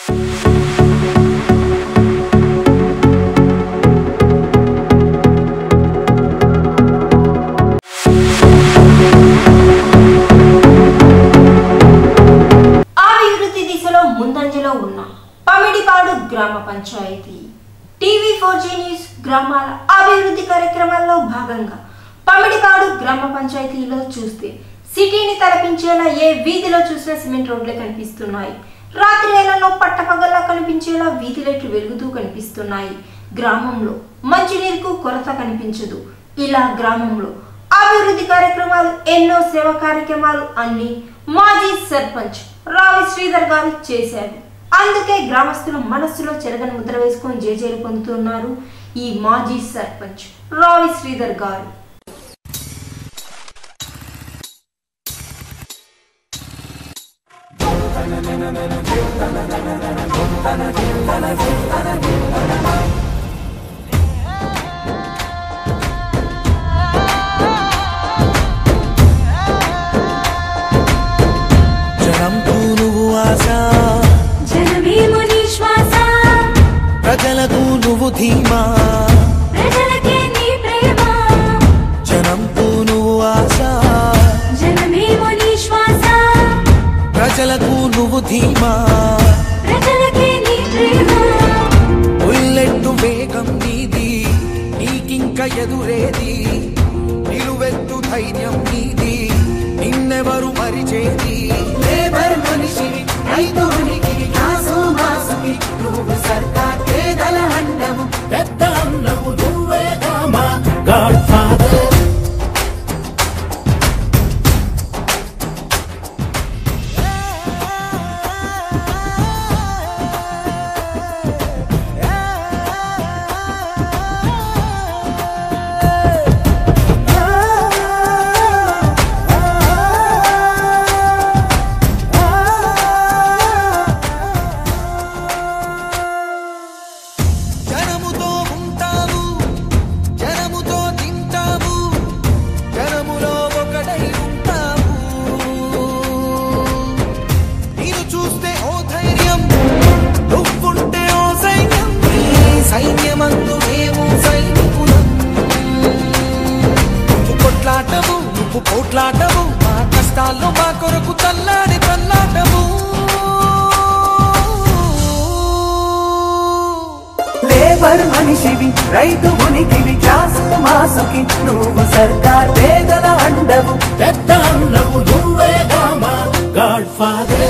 అభివృద్ధి దిశలో ముందంజలో ఉన్న పమిడిపాడు గ్రామ panchayati TV four G news గ్రామాల అభివృద్ధి కార్యక్రమాల్లో భాగంగా పమిడిపాడు గ్రామ పంచాయతీలో చూస్తే సిటీని తలపించేలా ఏ వీధిలో చూసినా సిమెంట్ రోడ్లే కనిపిస్తున్నాయి రాత్రి వేళల్లో పట్టపగల్లా కనిపించేలా వీధి లైట్లు వెలుగుతూ కనిపిస్తున్నాయి గ్రామంలో మంచినీరుకు కొరత కనిపించదు ఇలా గ్రామంలో అభివృద్ధి కార్యక్రమాలు ఎన్నో సేవా కార్యక్రమాలు అన్ని మాజీ సర్పంచ్ రావి శ్రీధర్ గారు చేశారు అందుకే గ్రామస్తులు మనస్సులో చెరగని ముద్ర వేసుకొని జేజేలు పొందుతున్నారు ఈ మాజీ సర్పంచ్ రావి శ్రీధర్ గారు జనంతో నువ్వు ఆశ జనమేమో నీ శ్వాస ప్రజలకు నువ్వు ధీమా ప్రజలకే నీ ప్రేమ జనంతో నువ్వు ఆశ జనమేమో నీ శ్వాస ప్రజలకు నువ్వు ధీమా ప్రజలకే నీ ప్రేమ బుల్లెట్టు వేగం నీది నీకింక ఎదురేది నిలువెత్తు ధైర్యం నీది నిన్నెవరు మరిచేది లేబర్ మనిషివి రైతు ఉనికివి కాసు మాసుకి నువ్వు సర్కార్ పేదల అండము పెద్ద అన్నము నువ్వే కామా గాడ్ ఫాదర్ జనముతో ఉంటావు జనముతో తింటావు జనములో ఒకటై ఉంటావు నేను చూస్తే ఓ ధైర్యం నువ్వుంటే ఓ సైన్యం నీ సైన్యమందు మేము సైనికులం నువ్వు కొట్లాటము నువ్వు పోట్లాటము మా కష్టాల్లో మా కొరకు తల్లాడి తల్లాటము లేబర్ మనిషివి రైతు ఉనికివి క్లాసు మాసుకి నువ్వు సర్కార్ పేదల అండవు పెద్ద అన్నవు నువ్వే కామా గాడ్ ఫాదర్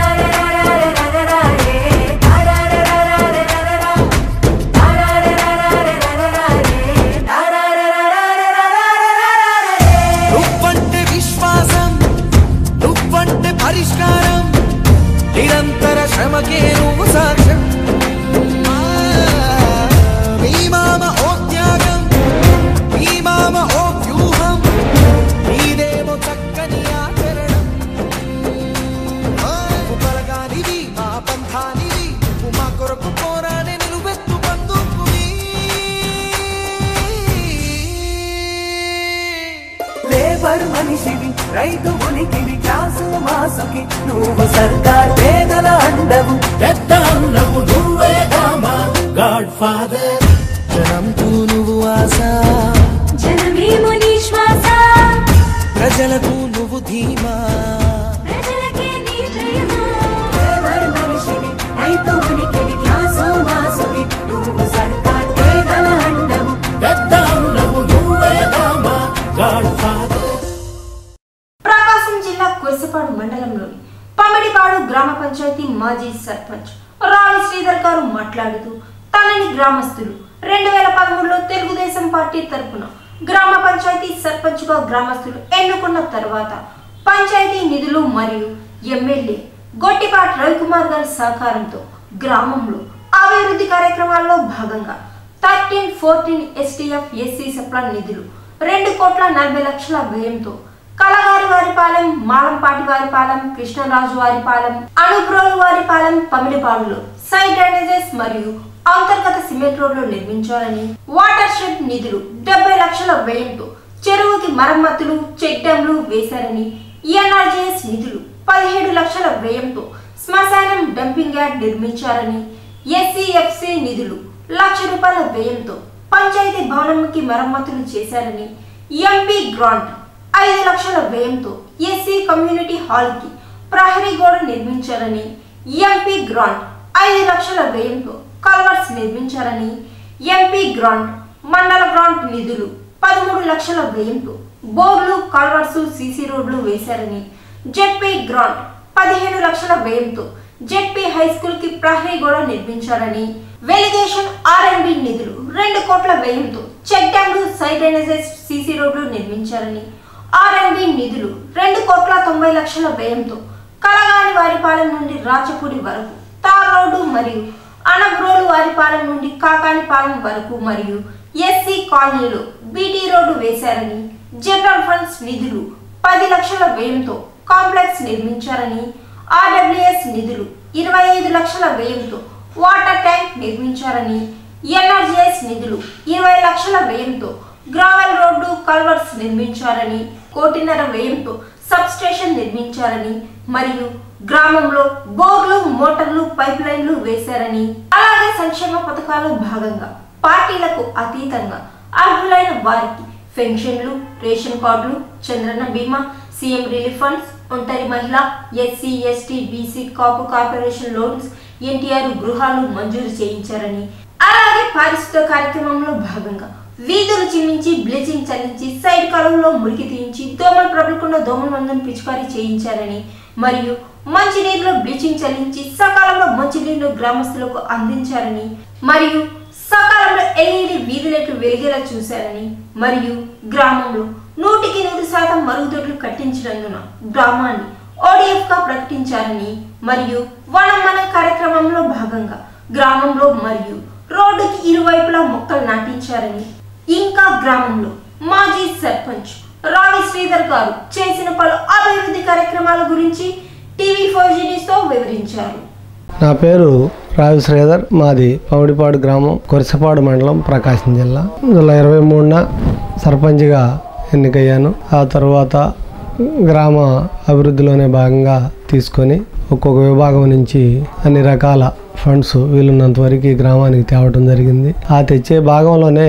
నువ్వంటే విశ్వాసం నువ్వంటే పరిష్కారం నిరంతర శ్రమకే నువ్వు సాక్ష్యం ఆ, మీ మామ ఓ త్యాగం మీ మామ ఓ వ్యూహం నీదేమో చక్కని ఆచరణం ఆ, నువ్వు బలగానివి మా పంథానివి నువ్వు మా కొరకు పోరాడే నిలువెత్తు బంధుకువి లేబర్ మనిషివి రైతు ఉనికివి క్లాసు మాసుకి నువ్వు సర్కార్ పేదల అండవు పెద్ద అన్నవు నువ్వే కామా గాడ్ ఫాదర్ జనంతో నువ్వు ఆశ జనమేమో నీ శ్వాస ప్రజలకు నువ్వు ధీమా ప్రజలకే నీ ప్రేమ లేబర్ మనిషివి రైతు ఉనికివి క్లాసు మాసుకి నువ్వు సర్కార్ పేదల అండవు పెద్ద అన్నవు నువ్వే కామా గాడ్ ఫాదర్ ప్రకాశం జిల్లా కురసపాడు మండలంలోని పమిడిపాడు గ్రామ పంచాయతీ మాజీ సర్పంచ్ రావి శ్రీధర్ గారు మాట్లాడుతూ తనని గ్రామస్తులు రెండు వేల పదమూడులో తెలుగుదేశం పార్టీ తరపున గ్రామ పంచాయతీ సర్పంచ్గా గ్రామస్తులు ఎన్నుకున్న తర్వాత పంచాయతీ నిధులు మరియు ఎమ్మెల్యే గొట్టిపాటి రవికుమార్ గారి సహకారంతో గ్రామంలో అభివృద్ధి కార్యక్రమాల్లో భాగంగా thirteen fourteen STF SC sub plan నిధులు రెండు కోట్ల నలభై లక్షల వ్యయంతో కలగారి వారిపాలెం మాలంపాటి వారిపాలెం కృష్ణరాజు వారిపాలెం అనుబ్రోలు వారిపాలెం పమిడిపాడులో సైడ్ డ్రైనేజెస్ మరియు అంతర్గత సిమెంట్ రోడ్లు నిర్మించాలని వాటర్ షెడ్ నిధులు డెబ్బై లక్షల వ్యయంతో చెరువుకి మరమ్మతులు చెక్ డ్యాంలు వేశారని ఈఎన్ఆర్జీఎస్ నిధులు పదిహేడు లక్షల వ్యయంతో శ్మశానం డంపింగ్ యార్డ్ నిర్మించారని ఎస్సీఎఫ్సి నిధులు లక్ష రూపాయల వ్యయంతో పంచాయతీ భవనంకి మరమ్మతులు చేశారని ఎంపీ గ్రాంట్ ఐదు లక్షల వ్యయంతో ఎస్సీ కమ్యూనిటీ హాల్కి ప్రహరీ గోడ నిర్మించారని ఎంపీ గ్రాంట్ ఐదు లక్షల వ్యయంతో కల్వర్స్ నిర్మించారని ఎంపీ గ్రాంట్ మండల గ్రాంట్ నిధులు పదమూడు లక్షల వ్యయంతో బోర్లు కల్వర్స్ సీసీ రోడ్లు వేశారని జెడ్పీ గ్రాంట్ పదిహేను లక్షల వ్యయంతో జెడ్పీ హై స్కూల్ కి ప్రహరీ గోడ నిర్మించారని వెలిగేషన్ ఆర్ఎంబి నిధులు రెండు కోట్ల వ్యయంతో చెక్ డ్యాంలు సైడ్ డ్రైనేజెస్ సీసీ రోడ్లు నిర్మించారని ఆర్ఎంబి నిధులు రెండు కోట్ల తొంభై లక్షల వ్యయంతో కలగాని వారిపాలెం నుండి రాచపూడి వరకు తార్ రోడ్డు మరియు అనబ్రోలు వారిపాలెం నుండి కాకానిపాలెం వరకు మరియు ఎస్సీ కాలనీలో బీటీ రోడ్డు వేశారని జనరల్ ఫండ్స్ నిధులు పది లక్షల వ్యయంతో కాంప్లెక్స్ నిర్మించారని ఆర్డబ్ల్యూఎస్ నిధులు ఇరవై ఐదు లక్షల వ్యయంతో వాటర్ ట్యాంక్ నిర్మించారని ఎన్ఆర్జీఎస్ నిధులు ఇరవై లక్షల వ్యయంతో గ్రావెల్ రోడ్డు కల్వర్స్ నిర్మించారని కోటిన్నర వ్యయంతో సబ్ స్టేషన్ నిర్మించారని మరియు గ్రామంలో బోర్లు మోటార్లు పైప్ లైన్లు వేశారని అలాగే సంక్షేమ పథకాల్లో భాగంగా పార్టీలకు అతీతంగా అర్హులైన వారికి పెన్షన్లు రేషన్ కార్డులు చంద్రన్న బీమా సీఎం రిలీఫ్ ఫండ్స్ ఒంటరి మహిళ SC ST BC Kapu corporation loans NTR గృహాలు మంజూరు చేయించారని అలాగే పారిశుద్ధ కార్యక్రమంలో భాగంగా వీధులు చిమ్మించి బ్లీచింగ్ చల్లించి సైడ్ కాలువలో మురికి తీయించి దోమలు ప్రబలకుండా దోమల మందును పిచికారీ చేయించారని మరియు మంచినీరులో బ్లీచింగ్ చల్లించి సకాలంలో మంచినీరు గ్రామస్తులకు అందించారని మరియు సకాలంలో ఎల్ఈడి వీధి లైట్లు వెలిగేలా చూశారని మరియు గ్రామంలో నూటికి నూరు శాతం మరుగుదొడ్లు కట్టించినందున గ్రామాన్ని ఓడిఎఫ్ గా ప్రకటించారని మరియు వనం మన కార్యక్రమంలో భాగంగా గ్రామంలో మరియు రోడ్డుకి ఇరువైపులా మొక్కలు నాటించారని ఇంకా గ్రామంలో మాజీ సర్పంచ్ రావి శ్రీధర్ గారు చేసిన పలు అభివృద్ధి కార్యక్రమాల గురించి టీవీ ఫోర్ తో వివరించారు నా పేరు రావి శ్రీధర్ మాది పౌడిపాడు గ్రామం కొరిసపాడు మండలం ప్రకాశం జిల్లా జూలై ఇరవై మూడున సర్పంచ్గా ఎన్నికయ్యాను ఆ తర్వాత గ్రామ అభివృద్ధిలోనే భాగంగా తీసుకొని ఒక్కొక్క విభాగం నుంచి అన్ని రకాల ఫండ్స్ వీలున్నంత వరకు ఈ గ్రామానికి తేవటం జరిగింది ఆ తెచ్చే భాగంలోనే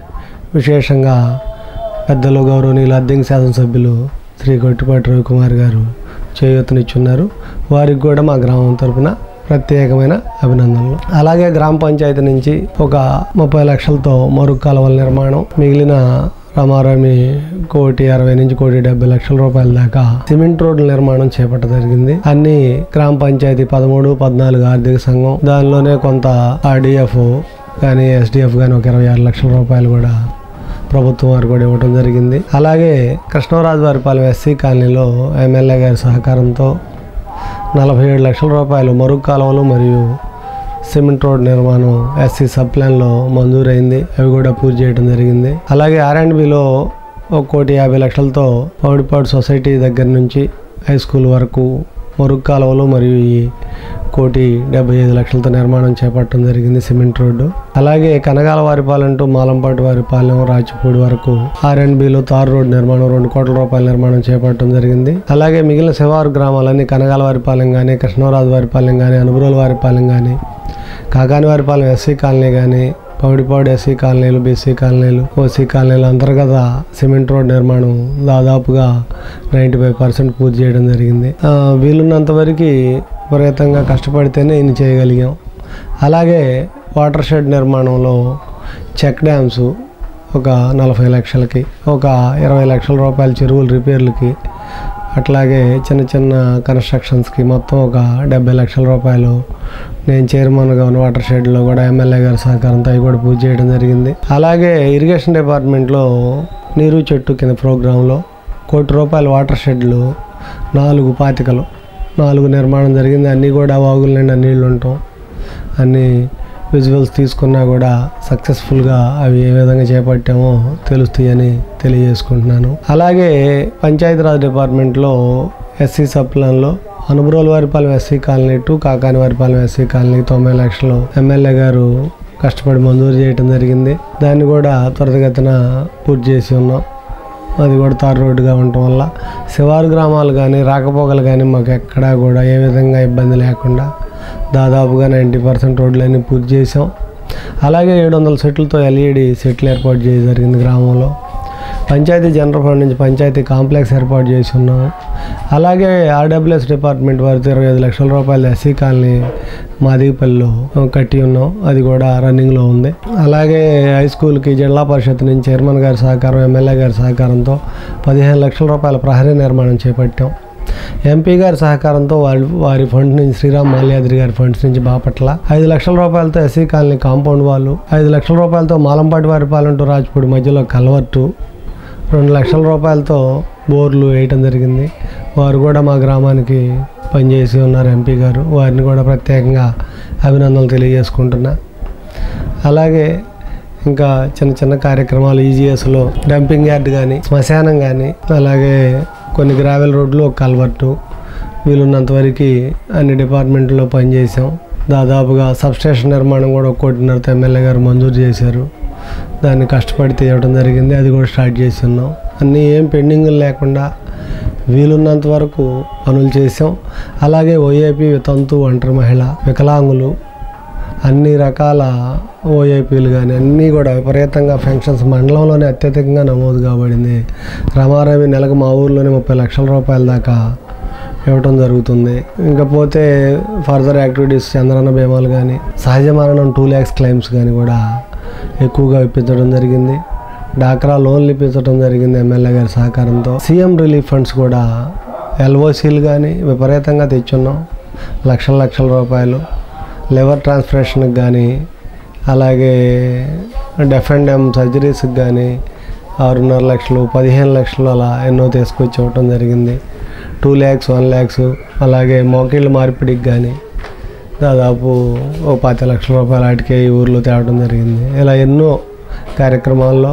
విశేషంగా పెద్దలు గౌరవనీయులు అద్దెంకి శాసనసభ్యులు శ్రీ గొట్టిపాటి రవికుమార్ గారు చేయూతనిచ్చున్నారు వారికి కూడా మా గ్రామం తరపున ప్రత్యేకమైన అభినందనలు అలాగే గ్రామ పంచాయతీ నుంచి ఒక ముప్పై లక్షలతో మరుగు కాలువల నిర్మాణం మిగిలిన రమారమి కోటి అరవై నుంచి కోటి డెబ్బై లక్షల రూపాయల దాకా సిమెంట్ రోడ్ల నిర్మాణం చేపట్ట జరిగింది అన్ని గ్రామ పంచాయతీ పదమూడు పద్నాలుగు ఆర్థిక సంఘం దానిలోనే కొంత ఆర్డీఎఫ్ కానీ ఎస్డిఎఫ్ కానీ ఒక ఇరవై ఆరు లక్షల రూపాయలు కూడా ప్రభుత్వం వారు కూడా ఇవ్వడం జరిగింది అలాగే కృష్ణరాజు వారిపాలెం ఎస్సీ కాలనీలో ఎమ్మెల్యే గారి సహకారంతో నలభై ఏడు లక్షల రూపాయలు మరుగు కాలువలు మరియు సిమెంట్ రోడ్ నిర్మాణం ఎస్సీ సబ్ ప్లాన్లో మంజూరైంది అవి కూడా పూర్తి చేయడం జరిగింది అలాగే ఆర్ అండ్ బిలో ఒక కోటి యాభై లక్షలతో పౌడిపాడు సొసైటీ దగ్గర నుంచి హై స్కూల్ వరకు మరుగు కాలువలు మరియు ఈ కోటి డెబ్బై ఐదు లక్షలతో నిర్మాణం చేపట్టడం జరిగింది సిమెంట్ రోడ్డు అలాగే కనగాల వారిపాలెం టు మాలంపాటి వారిపాలెం రాచిపూడి వరకు ఆర్ అండ్ బిలో తార్ రోడ్ నిర్మాణం రెండు కోట్ల రూపాయల నిర్మాణం చేపట్టడం జరిగింది అలాగే మిగిలిన శివారు గ్రామాలన్నీ కనగాల వారిపాలెం కానీ కృష్ణరాజు వారిపాలెం కానీ అనుబురోలు వారిపాలెం కానీ కాకాని వారిపాలెం ఎస్సీ కాలనీ కానీ పౌడిపాడు ఎస్సీ కాలనీలు బీసీ కాలనీలు ఓసీ కాలనీలు అంతర్గత సిమెంట్ రోడ్ నిర్మాణం దాదాపుగా నైంటీ ఫైవ్ పర్సెంట్ పూర్తి చేయడం జరిగింది ఆ, వీలున్నంత వరకు విపరీతంగా కష్టపడితేనే ఇన్ని చేయగలిగాం అలాగే వాటర్ షెడ్ నిర్మాణంలో చెక్ డ్యామ్స్ ఒక నలభై లక్షలకి ఒక ఇరవై లక్షల రూపాయల చెరువుల రిపేర్లకి అట్లాగే చిన్న చిన్న కన్స్ట్రక్షన్స్కి మొత్తం ఒక డెబ్బై లక్షల రూపాయలు నేను చైర్మన్గా ఉన్న వాటర్ షెడ్లో కూడా ఎమ్మెల్యే గారి సహకారంతో అవి కూడా పూజ చేయడం జరిగింది అలాగే ఇరిగేషన్ డిపార్ట్మెంట్లో నీరు చెట్టు కింద ప్రోగ్రాంలో కోటి రూపాయల వాటర్ షెడ్లు నాలుగు పాతికలు నాలుగు నిర్మాణం జరిగింది అన్నీ కూడా వాగుల నిండా నీళ్ళు ఉంటాం అన్నీ విజువల్స్ తీసుకున్నా కూడా సక్సెస్ఫుల్గా అవి ఏ విధంగా చేపట్టామో తెలుస్తాయని తెలియజేసుకుంటున్నాను అలాగే పంచాయతీరాజ్ డిపార్ట్మెంట్లో ఎస్సీ సప్లాన్లో Anubrolu Varipalem SC colony to Kakani Varipalem SC colony తొంభై లక్షలు ఎమ్మెల్యే గారు కష్టపడి మంజూరు చేయడం జరిగింది దాన్ని కూడా త్వరితగతిన పూర్తి చేసి ఉన్నాం అది కూడా తార్ రోడ్డుగా ఉండటం వల్ల శివారు గ్రామాలు కానీ రాకపోకలు కానీ మాకు ఎక్కడా కూడా ఏ విధంగా ఇబ్బంది లేకుండా దాదాపుగా నైంటీ పర్సెంట్ రోడ్లన్నీ పూర్తి చేసాం అలాగే ఏడు వందల సెట్లతో ఎల్ఈడి సెట్లు ఏర్పాటు చేయడం జరిగింది గ్రామంలో పంచాయతీ జనరల్ ఫండ్ నుంచి పంచాయతీ కాంప్లెక్స్ ఏర్పాటు చేసి ఉన్నాము అలాగే ఆర్డబ్ల్యూఎస్ డిపార్ట్మెంట్ వారితో ఇరవై ఐదు లక్షల రూపాయల ఎస్సీ కాలనీ మాదిగపల్లిలో కట్టి ఉన్నాం అది కూడా రన్నింగ్లో ఉంది అలాగే హై స్కూల్కి జిల్లా పరిషత్ నుంచి చైర్మన్ గారి సహకారం ఎమ్మెల్యే గారి సహకారంతో పదిహేను లక్షల రూపాయల ప్రహరీ నిర్మాణం చేపట్టాం ఎంపీ గారి సహకారంతో వారి వారి ఫండ్ నుంచి శ్రీరామ్ మాల్యాద్రి గారి ఫండ్స్ నుంచి బాపట్ల ఐదు లక్షల రూపాయలతో ఎస్సీ కాలనీ కాంపౌండ్ వాళ్ళు ఐదు లక్షల రూపాయలతో మాలంపాటి వారి పాలెం టు రాజ్పూడి మధ్యలో కల్వర్టు రెండు లక్షల రూపాయలతో బోర్లు వేయటం జరిగింది వారు కూడా మా గ్రామానికి పనిచేసి ఉన్నారు ఎంపీ గారు వారిని కూడా ప్రత్యేకంగా అభినందనలు తెలియజేసుకుంటున్నా అలాగే ఇంకా చిన్న చిన్న కార్యక్రమాలు ఈజీఎస్లో డంపింగ్ యార్డ్ కానీ శ్మశానం కానీ అలాగే కొన్ని గ్రావెల్ రోడ్లు ఒక కల్వర్టు వీలున్నంత వరకు అన్ని డిపార్ట్మెంట్లో పనిచేసాం దాదాపుగా సబ్స్టేషన్ నిర్మాణం కూడా ఒక కోటిన్నరతో ఎమ్మెల్యే గారు మంజూరు చేశారు దాన్ని కష్టపడి తీయడం జరిగింది అది కూడా స్టార్ట్ చేసి ఉన్నాం అన్నీ ఏం పెండింగ్ లేకుండా వీలున్నంత వరకు పనులు చేసాం అలాగే ఓఏపీ వితంతు ఒంటరి మహిళ వికలాంగులు అన్ని రకాల ఓఏపీలు కానీ అన్నీ కూడా విపరీతంగా ఫంక్షన్స్ మండలంలోనే అత్యధికంగా నమోదు కాబడింది రమారవి నెలకు మా ఊర్లోనే ముప్పై లక్షల రూపాయల దాకా ఇవ్వటం జరుగుతుంది ఇంకపోతే ఫర్దర్ యాక్టివిటీస్ చంద్రన్న బీమాలు కానీ సహజ మరణం టూ ల్యాక్స్ క్లెయిమ్స్ కానీ కూడా ఎక్కువగా ఇప్పించడం జరిగింది డాక్రా లోన్లు ఇప్పించడం జరిగింది ఎమ్మెల్యే గారి సహకారంతో సీఎం రిలీఫ్ ఫండ్స్ కూడా ఎల్ఓసీలు కానీ విపరీతంగా తెచ్చున్నాం లక్షల లక్షల రూపాయలు లివర్ ట్రాన్స్ప్లాంటేషన్కి కానీ అలాగే డెఫ్ అండ్ ఎమ్ సర్జరీస్కి కానీ ఆరున్నర లక్షలు పదిహేను లక్షలు అలా ఎన్నో తీసుకొచ్చి ఇవ్వటం జరిగింది టూ ల్యాక్స్ వన్ ల్యాక్స్ అలాగే మోకిళ్ళ మార్పిడికి కానీ దాదాపు ఓ పాతి లక్షల రూపాయలు ఆటికే ఈ ఊర్లో తేవడం జరిగింది ఇలా ఎన్నో కార్యక్రమాల్లో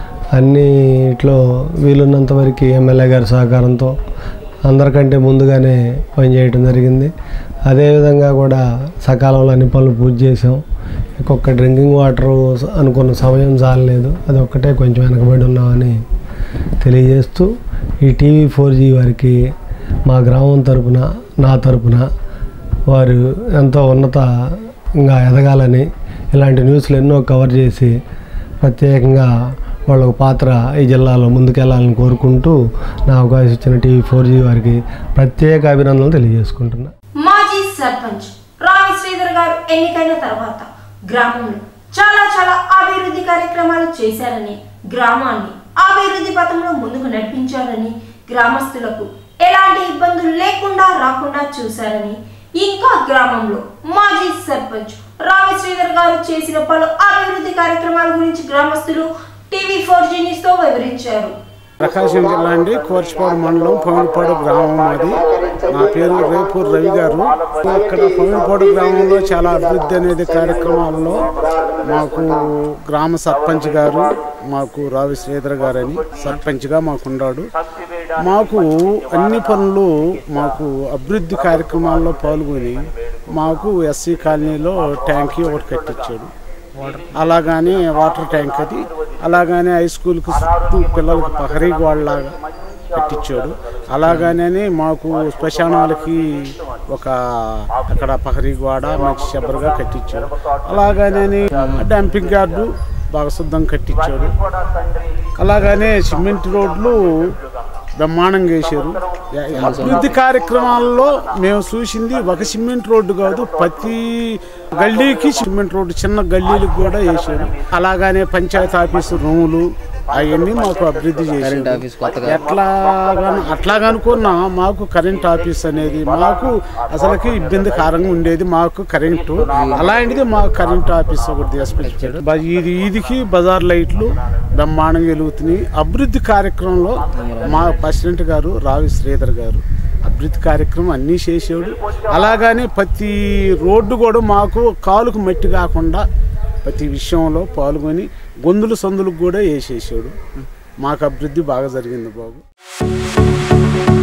అన్నిట్లో వీలున్నంత వరకు ఎమ్మెల్యే గారి సహకారంతో అందరికంటే ముందుగానే పనిచేయడం జరిగింది అదేవిధంగా కూడా సకాలంలో అన్ని పనులు పూర్తి చేసాం ఇంకొక డ్రింకింగ్ వాటర్ అనుకున్న సమయం చాలలేదు అది ఒక్కటే కొంచెం వెనకబడి ఉన్నామని తెలియజేస్తూ ఈ టీవీ ఫోర్ జీ వారికి మా గ్రామం తరపున నా తరపున వారు ఎంతో ఉన్నతంగా ఎదగాలని ఇలాంటి న్యూస్లు ఎన్నో కవర్ చేసి ప్రత్యేకంగా వాళ్ళ పాత్ర ఈ జిల్లాలో ముందుకెళ్లాలని కోరుకుంటూ నా అవకాశం ఇచ్చిన టీవీ ఫోర్ జీ వారికి ప్రత్యేక అభినందనలు తెలియజేసుకుంటున్నా మాజీ సర్పంచ్ రావి శ్రీధర్ గారు ఎన్నికైన తర్వాత గ్రామంలో చాలా చాలా అభివృద్ధి కార్యక్రమాలు చేశారని గ్రామాన్ని అభివృద్ధి పథంలో ముందుకు నడిపించారని గ్రామస్తులకు ఎలాంటి ఇబ్బందులు లేకుండా రాకుండా చూశారని ఇంకా గ్రామంలో మాజీ సర్పంచ్ రావి శ్రీధర్ గారు చేసిన పలు అభివృద్ధి కార్యక్రమాల గురించి గ్రామస్తులు టీవీ ఫోర్ తో వివరించారు ప్రకాశం జిల్లా అండి కోర్చిపాడు మండలం పమిడిపాడు గ్రామం అది నా పేరు రేపూర్ రవి గారు ఇక్కడ పమిడిపాడు గ్రామంలో చాలా అభివృద్ధి అనేది కార్యక్రమాల్లో మాకు గ్రామ సర్పంచ్ గారు మాకు రావి శ్రీధర్ గారని సర్పంచ్గా మాకున్నాడు మాకు అన్ని పనులు మాకు అభివృద్ధి కార్యక్రమాల్లో పాల్గొని మాకు ఎస్సీ కాలనీలో ట్యాంకీ ఒకటి కట్టించాడు అలాగానే వాటర్ ట్యాంక్ అది అలాగానే హై స్కూల్కి చుట్టూ పిల్లలకి పహరీ గోడలాగా కట్టించాడు అలాగానే మాకు శ్మశానాలకి ఒక అక్కడ పహరీ గోడ మంచి శబ్బరుగా కట్టించాడు అలాగానే డంపింగ్ యార్డు బాగా శుద్ధం కట్టించాడు అలాగానే సిమెంట్ రోడ్లు బ్రహ్మాండంగా వేశారు అభివృద్ధి కార్యక్రమాల్లో మేము చూసింది ఒక సిమెంట్ రోడ్డు కాదు ప్రతి గల్లీకి సిమెంట్ రోడ్డు చిన్న గల్లీలకు కూడా వేశారు అలాగానే పంచాయతీ ఆఫీసు రూములు అవన్నీ మాకు అభివృద్ధి చేశారు ఎట్లా అట్లాగనుకున్నా మాకు కరెంట్ ఆఫీస్ అనేది మాకు అసలుకి ఇబ్బందికరంగా ఉండేది మాకు కరెంటు అలాంటిది మాకు కరెంట్ ఆఫీస్ ఒకటి తీసుకొచ్చాడు బ- ఇది ఈదికి బజార్ లైట్లు బ్రహ్మాండంగా వెలుగుతున్నాయి అభివృద్ధి కార్యక్రమంలో మా ప్రెసిడెంట్ గారు రావి శ్రీధర్ గారు అభివృద్ధి కార్యక్రమం అన్నీ చేసాడు అలాగని ప్రతి రోడ్డు కూడా మాకు కాలుకు మట్టి కాకుండా ప్రతి విషయంలో పాల్గొని గొంతులు సందులకు కూడా వేసేసాడు మాకు అభివృద్ధి బాగా జరిగింది బాబు